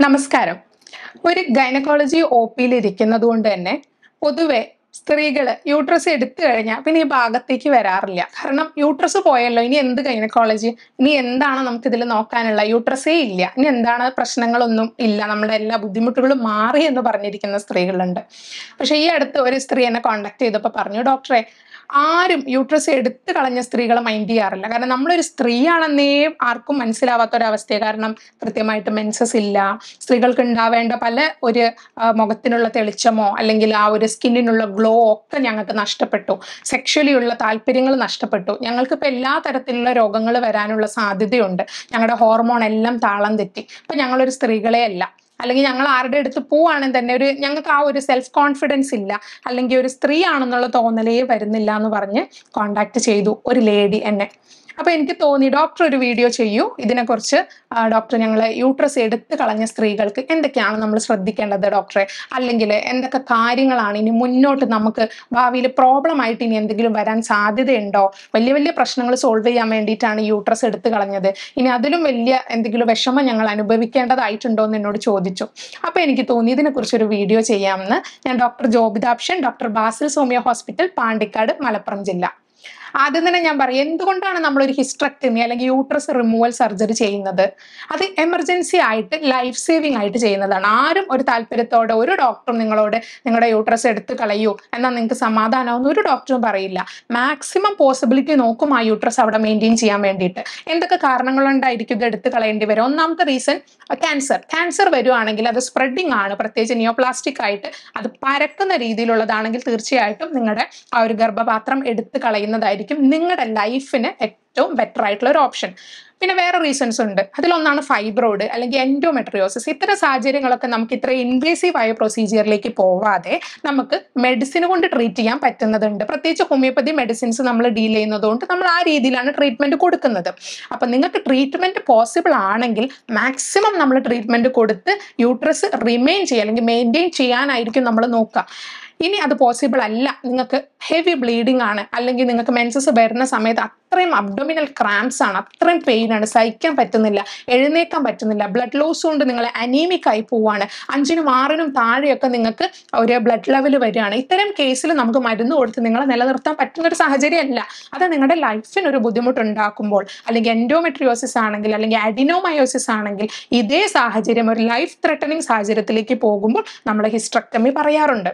നമസ്കാരം ഒരു gynaecology O പിയിൽ ഇരിക്കുന്നത് കൊണ്ട് തന്നെ പൊതുവെ സ്ത്രീകൾ യൂട്രസ് എടുത്തു കഴിഞ്ഞാൽ പിന്നെ ഈ ഭാഗത്തേക്ക് വരാറില്ല കാരണം യൂട്രസ് പോയല്ലോ ഇനി എന്ത് ഗൈനക്കോളജി ഇനി എന്താണ് നമുക്ക് ഇതിൽ നോക്കാനുള്ള യൂട്രസേ ഇല്ല ഇനി എന്താണ് പ്രശ്നങ്ങളൊന്നും ഇല്ല നമ്മുടെ എല്ലാ ബുദ്ധിമുട്ടുകളും മാറി എന്ന് പറഞ്ഞിരിക്കുന്ന സ്ത്രീകളുണ്ട് പക്ഷെ ഈ അടുത്ത് ഒരു സ്ത്രീ എന്നെ കോണ്ടാക്ട് ചെയ്തപ്പോൾ പറഞ്ഞു ഡോക്ടറെ ആരും യൂട്രസ് എടുത്തു കളഞ്ഞ സ്ത്രീകളെ മൈൻഡ് ചെയ്യാറില്ല കാരണം നമ്മളൊരു സ്ത്രീയാണെന്നേ ആർക്കും മനസ്സിലാവാത്ത ഒരവസ്ഥയെ കാരണം കൃത്യമായിട്ട് മെൻസസ് ഇല്ല സ്ത്രീകൾക്ക് ഉണ്ടാവേണ്ട പല ഒരു ആ, മുഖത്തിനുള്ള തെളിച്ചമോ അല്ലെങ്കിൽ ആ ഒരു സ്കിന്നിനുള്ള ഗ്ലോ ഒക്കെ ഞങ്ങൾക്ക് നഷ്ടപ്പെട്ടു സെക്ഷലി ഉള്ള താല്പര്യങ്ങൾ നഷ്ടപ്പെട്ടു ഞങ്ങൾക്ക് ഇപ്പൊ എല്ലാ തരത്തിലുള്ള രോഗങ്ങൾ വരാനുള്ള സാധ്യതയുണ്ട് ഞങ്ങളുടെ ഹോർമോൺ എല്ലാം താളം തെറ്റി ഇപ്പൊ ഞങ്ങളൊരു സ്ത്രീകളെ അല്ല അല്ലെങ്കിൽ ഞങ്ങൾ ആരുടെ അടുത്ത് പോവാണെങ്കിൽ തന്നെ ഒരു ഞങ്ങൾക്ക് ആ ഒരു സെൽഫ് കോൺഫിഡൻസ് ഇല്ല അല്ലെങ്കിൽ ഒരു സ്ത്രീ ആണെന്നുള്ള തോന്നലേ വരുന്നില്ല എന്ന് പറഞ്ഞ് കോണ്ടാക്ട് ചെയ്തു ഒരു ലേഡി എന്നെ അപ്പൊ എനിക്ക് തോന്നി ഡോക്ടർ ഒരു വീഡിയോ ചെയ്യൂ ഇതിനെക്കുറിച്ച് ആ, ഡോക്ടർ ഞങ്ങൾ യൂട്രസ് എടുത്തു കളഞ്ഞ സ്ത്രീകൾക്ക് എന്തൊക്കെയാണ് നമ്മൾ ശ്രദ്ധിക്കേണ്ടത് ഡോക്ടറെ അല്ലെങ്കിൽ എന്തൊക്കെ കാര്യങ്ങളാണ് ഇനി മുന്നോട്ട് നമുക്ക് ഭാവിയിൽ പ്രോബ്ലം ആയിട്ട് ഇനി എന്തെങ്കിലും വരാൻ സാധ്യതയുണ്ടോ വലിയ വലിയ പ്രശ്നങ്ങൾ സോൾവ് ചെയ്യാൻ വേണ്ടിയിട്ടാണ് യൂട്രസ് എടുത്തു കളഞ്ഞത് ഇനി അതിലും വലിയ എന്തെങ്കിലും വിഷമം ഞങ്ങൾ അനുഭവിക്കേണ്ടതായിട്ടുണ്ടോ എന്ന് എന്നോട് ചോദിച്ചു അപ്പൊ എനിക്ക് തോന്നി ഇതിനെക്കുറിച്ച് ഒരു വീഡിയോ ചെയ്യാമെന്ന് ഞാൻ ഡോക്ടർ ജോബിതാപ്ഷൻ ഡോക്ടർ ബാസിൽ സോമിയ ഹോസ്പിറ്റൽ പാണ്ടിക്കാട് മലപ്പുറം ജില്ല ആദ്യം തന്നെ ഞാൻ പറയും എന്തുകൊണ്ടാണ് നമ്മൾ ഒരു ഹിസ്ട്രക്ടമി അല്ലെങ്കിൽ യൂട്രസ് റിമൂവൽ സർജറി ചെയ്യുന്നത് അത് എമർജൻസി ആയിട്ട് ലൈഫ് സേവിങ് ആയിട്ട് ചെയ്യുന്നതാണ് ആരും ഒരു താല്പര്യത്തോടെ ഒരു ഡോക്ടറും നിങ്ങളോട് നിങ്ങളുടെ യൂട്രസ് എടുത്ത് കളയൂ എന്നാൽ നിങ്ങൾക്ക് സമാധാനമാവുന്ന ഒരു ഡോക്ടറും പറയില്ല മാക്സിമം പോസിബിലിറ്റി നോക്കും ആ യൂട്രസ് അവിടെ മെയിൻറ്റെയിൻ ചെയ്യാൻ വേണ്ടിയിട്ട് എന്തൊക്കെ കാരണങ്ങൾ കൊണ്ടായിരിക്കും ഇത് എടുത്ത് കളയേണ്ടി വരും ഒന്നാമത്തെ റീസൺ ക്യാൻസർ ക്യാൻസർ വരുവാണെങ്കിൽ അത് സ്പ്രെഡിങ് ആണ് പ്രത്യേകിച്ച് നിയോപ്ലാസ്റ്റിക് ആയിട്ട് അത് പരക്കുന്ന രീതിയിലുള്ളതാണെങ്കിൽ തീർച്ചയായിട്ടും നിങ്ങളുടെ ആ ഒരു ഗർഭപാത്രം എടുത്ത് കളയുന്നതായിരിക്കും നിങ്ങളുടെ ലൈഫിന് ഏറ്റവും ബെറ്റർ ആയിട്ടുള്ള ഒരു ഓപ്ഷൻ പിന്നെ വേറെ റീസൺസ് ഉണ്ട് അതിലൊന്നാണ് ഫൈബ്രോയിഡ് അല്ലെങ്കിൽ എൻഡോമെട്രിയോസിസ് ഇത്തരം സാഹചര്യങ്ങളൊക്കെ നമുക്ക് ഇത്ര ഇൻവേസീവ് ആയ പ്രൊസീജിയറിലേക്ക് പോവാതെ നമുക്ക് മെഡിസിൻ കൊണ്ട് ട്രീറ്റ് ചെയ്യാൻ പറ്റുന്നതുണ്ട് പ്രത്യേകിച്ച് ഹോമിയോപ്പതി മെഡിസിൻസ് നമ്മൾ ഡീൽ ചെയ്യുന്നതുകൊണ്ട് നമ്മൾ ആ രീതിയിലാണ് ട്രീറ്റ്മെന്റ് കൊടുക്കുന്നത് അപ്പം നിങ്ങൾക്ക് ട്രീറ്റ്മെന്റ് പോസിബിൾ ആണെങ്കിൽ മാക്സിമം നമ്മൾ ട്രീറ്റ്മെന്റ് കൊടുത്ത് യൂട്രസ് റിമെയിൻ ചെയ്യുക അല്ലെങ്കിൽ മെയിൻറ്റെയിൻ ചെയ്യാനായിരിക്കും നമ്മൾ നോക്കുക ഇനി അത് പോസിബിൾ അല്ല നിങ്ങൾക്ക് ഹെവി ബ്ലീഡിംഗ് ആണ് അല്ലെങ്കിൽ നിങ്ങൾക്ക് മെൻസസ് വരുന്ന സമയത്ത് അത്രയും അബ്ഡോമിനൽ ക്രാംസ് ആണ് അത്രയും പെയിൻ ആണ് സഹിക്കാൻ പറ്റുന്നില്ല എഴുന്നേക്കാൻ പറ്റുന്നില്ല ബ്ലഡ് ലോസ് കൊണ്ട് നിങ്ങൾ അനീമിക് ആയി പോവാണ് അഞ്ചിനും ആറിനും താഴെയൊക്കെ നിങ്ങൾക്ക് ഒരു ബ്ലഡ് ലെവൽ വരികയാണ് ഇത്തരം കേസിൽ നമുക്ക് മരുന്ന് കൊടുത്ത് നിങ്ങളെ നിലനിർത്താൻ പറ്റുന്ന ഒരു സാഹചര്യമല്ല അത് നിങ്ങളുടെ ലൈഫിന് ഒരു ബുദ്ധിമുട്ടുണ്ടാക്കുമ്പോൾ അല്ലെങ്കിൽ എൻഡോമെട്രിയോസിസ് ആണെങ്കിൽ അല്ലെങ്കിൽ അഡിനോമയോസിസ് ആണെങ്കിൽ ഇതേ സാഹചര്യം ഒരു ലൈഫ് ത്രെട്ടനിങ് സാഹചര്യത്തിലേക്ക് പോകുമ്പോൾ നമ്മൾ ഹിസ്ട്രക്ടമി പറയാറുണ്ട്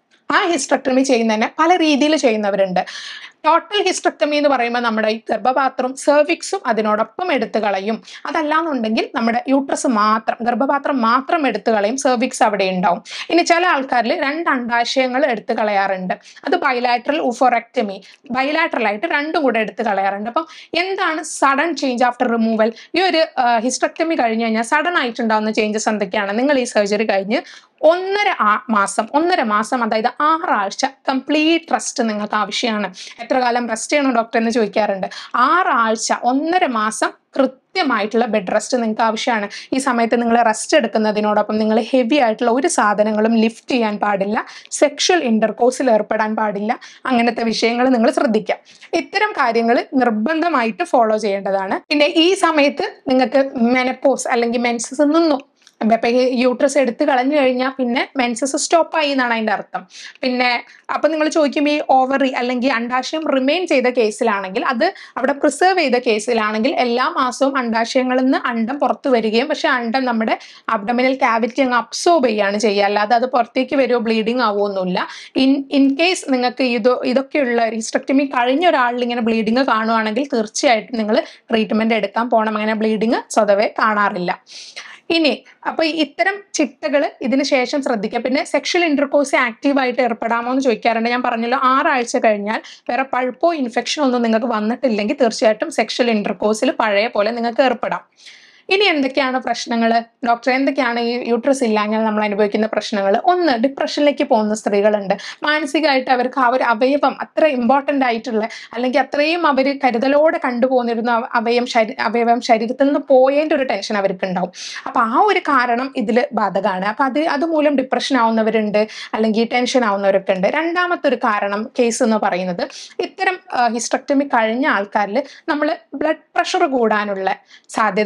ആ ഹിസ്ട്രക്ടമി ചെയ്യുന്നതിന് പല രീതിയിൽ ചെയ്യുന്നവരുണ്ട് ടോട്ടൽ ഹിസ്ട്രക്ടമി എന്ന് പറയുമ്പോൾ നമ്മുടെ ഈ ഗർഭപാത്രവും സെർവിക്സും അതിനോടൊപ്പം എടുത്തു കളയും അതല്ലാന്നുണ്ടെങ്കിൽ നമ്മുടെ യൂട്രസ് മാത്രം ഗർഭപാത്രം മാത്രം എടുത്തു കളയും സെർവിക്സ് അവിടെ ഉണ്ടാവും ഇനി ചില ആൾക്കാരിൽ രണ്ട് അണ്ടാശയങ്ങൾ എടുത്തു കളയാറുണ്ട് അത് ബൈലാറ്ററൽ ഉഫോറക്ടമി ബൈലാറ്ററൽ ആയിട്ട് രണ്ടും കൂടെ എടുത്തു കളയാറുണ്ട് അപ്പം എന്താണ് സഡൻ ചേഞ്ച് ആഫ്റ്റർ റിമൂവൽ ഈ ഒരു ഹിസ്ട്രക്ടമി കഴിഞ്ഞ് കഴിഞ്ഞാൽ സഡൻ ആയിട്ടുണ്ടാകുന്ന ചേഞ്ചസ് എന്തൊക്കെയാണ് നിങ്ങൾ ഈ സർജറി കഴിഞ്ഞ് ഒന്നര ആ- മാസം ഒന്നര മാസം അതായത് ആറാഴ്ച കംപ്ലീറ്റ് റെസ്റ്റ് നിങ്ങൾക്ക് ആവശ്യമാണ് എത്ര കാലം റെസ്റ്റ് ചെയ്യണം ഡോക്ടർ എന്ന് ചോദിക്കാറുണ്ട് ആറാഴ്ച ഒന്നര മാസം കൃത്യമായിട്ടുള്ള ബെഡ് റെസ്റ്റ് നിങ്ങൾക്ക് ആവശ്യമാണ് ഈ സമയത്ത് നിങ്ങൾ റെസ്റ്റ് എടുക്കുന്നതിനോടൊപ്പം നിങ്ങൾ ഹെവി ആയിട്ടുള്ള ഒരു സാധനങ്ങളും ലിഫ്റ്റ് ചെയ്യാൻ പാടില്ല സെക്ഷൽ ഇന്റർകോഴ്സിൽ ഏർപ്പെടാൻ പാടില്ല അങ്ങനത്തെ വിഷയങ്ങൾ നിങ്ങൾ ശ്രദ്ധിക്കുക ഇത്തരം കാര്യങ്ങൾ നിർബന്ധമായിട്ട് ഫോളോ ചെയ്യേണ്ടതാണ് പിന്നെ ഈ സമയത്ത് നിങ്ങൾക്ക് മെനപ്പോസ് അല്ലെങ്കിൽ മെൻസസ് നിന്നു അപ്പൊ ഈ യൂട്രസ് എടുത്ത് കളഞ്ഞു കഴിഞ്ഞാൽ പിന്നെ മെൻസസ് സ്റ്റോപ്പ് ആയി എന്നാണ് അതിന്റെ അർത്ഥം പിന്നെ അപ്പൊ നിങ്ങൾ ചോദിക്കും ഈ ഓവറി അല്ലെങ്കിൽ അണ്ടാശയം റിമെയിൻ ചെയ്ത കേസിലാണെങ്കിൽ അത് അവിടെ പ്രിസർവ് ചെയ്ത കേസിലാണെങ്കിൽ എല്ലാ മാസവും അണ്ടാശയങ്ങളിൽ നിന്ന് അണ്ടം പുറത്തു വരികയും പക്ഷെ അണ്ടം നമ്മുടെ അബ്ഡമിനൽ ക്യാവിറ്റി അങ്ങ് അബ്സോർബ് ചെയ്യുകയാണ് ചെയ്യുക അല്ലാതെ അത് പുറത്തേക്ക് വരുമോ ബ്ലീഡിങ് ആവുമൊന്നുമില്ല ഇൻ ഇൻ കേസ് നിങ്ങൾക്ക് ഇത് ഇതൊക്കെയുള്ള ഹിസ്റ്റക്ടമി കഴിഞ്ഞ ഒരാളിൽ ഇങ്ങനെ ബ്ലീഡിങ് കാണുവാണെങ്കിൽ തീർച്ചയായിട്ടും നിങ്ങൾ ട്രീറ്റ്മെന്റ് എടുക്കാൻ പോകണം അങ്ങനെ ബ്ലീഡിങ് സ്വതവേ കാണാറില്ല ഇനി അപ്പൊ ഇത്തരം ചിട്ടകൾ ഇതിന് ശേഷം ശ്രദ്ധിക്കുക പിന്നെ സെക്ഷൽ ഇന്റർകോഴ്സ് ആക്റ്റീവായിട്ട് ഏർപ്പെടാമോ എന്ന് ചോദിക്കാറുണ്ട് ഞാൻ പറഞ്ഞല്ലോ ആറാഴ്ച കഴിഞ്ഞാൽ വേറെ പഴുപ്പോ ഇൻഫെക്ഷനോ ഒന്നും നിങ്ങൾക്ക് വന്നിട്ടില്ലെങ്കിൽ തീർച്ചയായിട്ടും സെക്ഷൽ ഇന്റർകോഴ്സിൽ പഴയ പോലെ നിങ്ങൾക്ക് ഏർപ്പെടാം ഇനി എന്തൊക്കെയാണ് പ്രശ്നങ്ങൾ ഡോക്ടർ എന്തൊക്കെയാണ് ഈ യൂട്രസ് ഇല്ലാഞ്ഞാൽ നമ്മൾ അനുഭവിക്കുന്ന പ്രശ്നങ്ങൾ ഒന്ന് ഡിപ്രഷനിലേക്ക് പോകുന്ന സ്ത്രീകളുണ്ട് മാനസികമായിട്ട് അവർക്ക് ആ ഒരു അവയവം അത്ര ഇമ്പോർട്ടൻ്റ് ആയിട്ടുള്ള അല്ലെങ്കിൽ അത്രയും അവർ കരുതലോടെ കണ്ടുപോന്നിരുന്ന അവ- അവയം ശരി അവയവം ശരീരത്തിൽ നിന്ന് പോയതിൻ്റെ ഒരു ടെൻഷൻ അവർക്ക് ഉണ്ടാവും അപ്പോൾ ആ ഒരു കാരണം ഇതിൽ ബാധകമാണ് അപ്പോൾ അത് അതുമൂലം ഡിപ്രഷൻ ആവുന്നവരുണ്ട് അല്ലെങ്കിൽ ടെൻഷൻ ആവുന്നവരൊക്കെ ഉണ്ട് രണ്ടാമത്തെ ഒരു കാരണം കേസ് എന്ന് പറയുന്നത് ഇത്തരം ഹിസ്റ്റക്ടമി കഴിഞ്ഞ ആൾക്കാരിൽ നമ്മൾ ബ്ലഡ് പ്രഷർ കൂടാനുള്ള സാധ്യത കാണാറുണ്ട്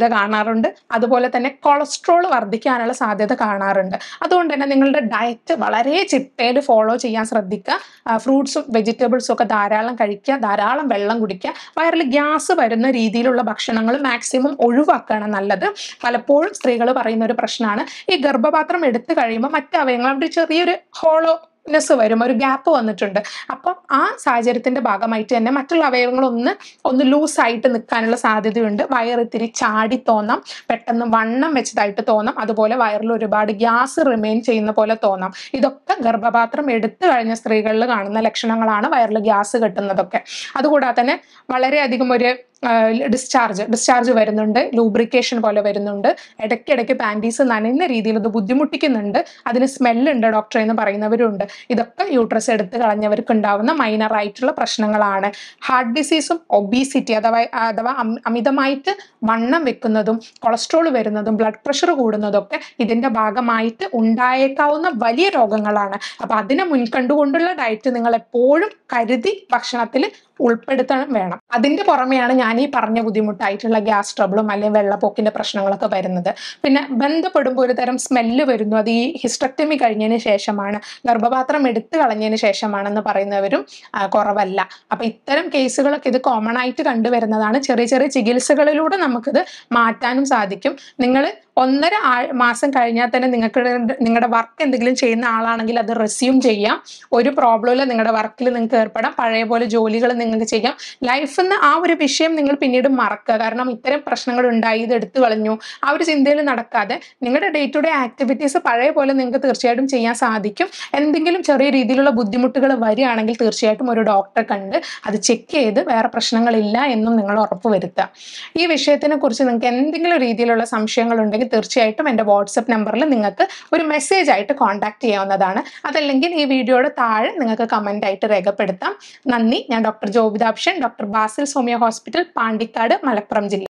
കാണാറുണ്ട് അതുപോലെ തന്നെ കൊളസ്ട്രോൾ വർദ്ധിക്കാനുള്ള സാധ്യത കാണാറുണ്ട് അതുകൊണ്ട് തന്നെ നിങ്ങളുടെ ഡയറ്റ് വളരെ ചിട്ടയിൽ ഫോളോ ചെയ്യാൻ ശ്രദ്ധിക്കുക ഫ്രൂട്ട്സും വെജിറ്റബിൾസും ഒക്കെ ധാരാളം കഴിക്കുക ധാരാളം വെള്ളം കുടിക്കുക വയറിൽ ഗ്യാസ് വരുന്ന രീതിയിലുള്ള ഭക്ഷണങ്ങൾ മാക്സിമം ഒഴിവാക്കുകയാണ് നല്ലത് പലപ്പോഴും സ്ത്രീകൾ പറയുന്ന ഒരു പ്രശ്നമാണ് ഈ ഗർഭപാത്രം എടുത്തു കഴിയുമ്പോൾ മറ്റ് അവയവങ്ങൾ അവിടെ ഒരു ചെറിയൊരു ഹോളോ നെസ് വരും ഒരു ഗ്യാപ്പ് വന്നിട്ടുണ്ട് അപ്പം ആ സാഹചര്യത്തിന്റെ ഭാഗമായിട്ട് തന്നെ മറ്റുള്ള അവയവങ്ങൾ ഒന്ന് ഒന്ന് ലൂസായിട്ട് നിൽക്കാനുള്ള സാധ്യതയുണ്ട് വയറ് ഇത്തിരി ചാടി തോന്നാം പെട്ടെന്ന് വണ്ണം വെച്ചതായിട്ട് തോന്നാം അതുപോലെ വയറിൽ ഒരുപാട് ഗ്യാസ് റിമെയിൻ ചെയ്യുന്ന പോലെ തോന്നാം ഇതൊക്കെ ഗർഭപാത്രം എടുത്തു കഴിഞ്ഞ സ്ത്രീകളിൽ കാണുന്ന ലക്ഷണങ്ങളാണ് വയറിൽ ഗ്യാസ് കെട്ടുന്നതൊക്കെ അതുകൂടാതെ തന്നെ വളരെയധികം ഒരു ഡിസ്ചാർജ് ഡിസ്ചാർജ് വരുന്നുണ്ട് ലൂബ്രിക്കേഷൻ പോലെ വരുന്നുണ്ട് ഇടയ്ക്കിടയ്ക്ക് പാൻറ്റീസ് നനയുന്ന രീതിയിൽ ഇത് ബുദ്ധിമുട്ടിക്കുന്നുണ്ട് അതിന് സ്മെല്ലുണ്ട് ഡോക്ടർ എന്ന് പറയുന്നവരുണ്ട് ഇതൊക്കെ യൂട്രസ് എടുത്ത് കളഞ്ഞവർക്ക് ഉണ്ടാവുന്ന മൈനർ ആയിട്ടുള്ള പ്രശ്നങ്ങളാണ് ഹാർട്ട് ഡിസീസും ഒബീസിറ്റി അഥവാ അഥവാ അമി- അമിതമായിട്ട് വണ്ണം വെക്കുന്നതും കൊളസ്ട്രോൾ വരുന്നതും ബ്ലഡ് പ്രഷർ കൂടുന്നതും ഒക്കെ ഇതിന്റെ ഭാഗമായിട്ട് ഉണ്ടായേക്കാവുന്ന വലിയ രോഗങ്ങളാണ് അപ്പൊ അതിനെ മുൻകണ്ടുകൊണ്ടുള്ള ഡയറ്റ് നിങ്ങൾ എപ്പോഴും കരുതി ഭക്ഷണത്തിൽ ഉൾപ്പെടുത്താൻ വേണം അതിന്റെ പുറമെയാണ് ഞാൻ ഈ പറഞ്ഞ ബുദ്ധിമുട്ടായിട്ടുള്ള ഗ്യാസ് ട്രബിളും അല്ലെങ്കിൽ വെള്ളപ്പൊക്കിന്റെ പ്രശ്നങ്ങളൊക്കെ വരുന്നത് പിന്നെ ബന്ധപ്പെടുമ്പോൾ ഒരു തരം സ്മെല്ല് വരുന്നു അത് ഈ ഹിസ്റ്റക്ടമി കഴിഞ്ഞതിന് ശേഷമാണ് ഗർഭപാത്രം എടുത്തു കളഞ്ഞതിന് ശേഷമാണെന്ന് പറയുന്നവരും ആ, കുറവല്ല അപ്പൊ ഇത്തരം കേസുകളൊക്കെ ഇത് കോമൺ ആയിട്ട് കണ്ടുവരുന്നതാണ് ചെറിയ ചെറിയ ചികിത്സകളിലൂടെ നമുക്കിത് മാറ്റാനും സാധിക്കും നിങ്ങൾ ഒന്നര ആഴ് മാസം കഴിഞ്ഞാൽ തന്നെ നിങ്ങൾക്ക് നിങ്ങളുടെ വർക്ക് എന്തെങ്കിലും ചെയ്യുന്ന ആളാണെങ്കിൽ അത് റെസ്യൂം ചെയ്യാം ഒരു പ്രോബ്ലം ഇല്ല നിങ്ങളുടെ വർക്കിൽ നിങ്ങൾക്ക് ഏർപ്പെടാം പഴയ പോലെ ജോലികൾ നിങ്ങൾക്ക് ചെയ്യാം ലൈഫിൽ നിന്ന് ആ ഒരു വിഷയം നിങ്ങൾ പിന്നീട് മറക്കുക കാരണം ഇത്തരം പ്രശ്നങ്ങൾ ഉണ്ടായി ഇത് എടുത്തു കളഞ്ഞു ആ ഒരു ചിന്തയിൽ നടക്കാതെ നിങ്ങളുടെ ഡേ ടു ഡേ ആക്ടിവിറ്റീസ് പഴയ പോലെ നിങ്ങൾക്ക് തീർച്ചയായിട്ടും ചെയ്യാൻ സാധിക്കും എന്തെങ്കിലും ചെറിയ രീതിയിലുള്ള ബുദ്ധിമുട്ടുകൾ വരികയാണെങ്കിൽ തീർച്ചയായിട്ടും ഒരു ഡോക്ടറെ കണ്ട് അത് ചെക്ക് ചെയ്ത് വേറെ പ്രശ്നങ്ങളില്ല എന്നും നിങ്ങൾ ഉറപ്പ് വരുത്തുക ഈ വിഷയത്തിനെ കുറിച്ച് നിങ്ങൾക്ക് എന്തെങ്കിലും രീതിയിലുള്ള സംശയങ്ങൾ ഉണ്ടെങ്കിൽ തീർച്ചയായിട്ടും എൻ്റെ വാട്സപ്പ് നമ്പറിൽ നിങ്ങൾക്ക് ഒരു മെസ്സേജ് ആയിട്ട് കോൺടാക്ട് ചെയ്യാവുന്നതാണ് അതല്ലെങ്കിൽ ഈ വീഡിയോയുടെ താഴെ നിങ്ങൾക്ക് കമൻ്റ് ആയിട്ട് രേഖപ്പെടുത്താം നന്ദി ഞാൻ ഡോക്ടർ ജോബിതാപ്ഷൻ ഡോക്ടർ ബാസിൽ സോമിയ ഹോസ്പിറ്റൽ പാണ്ടിക്കാട് മലപ്പുറം ജില്ല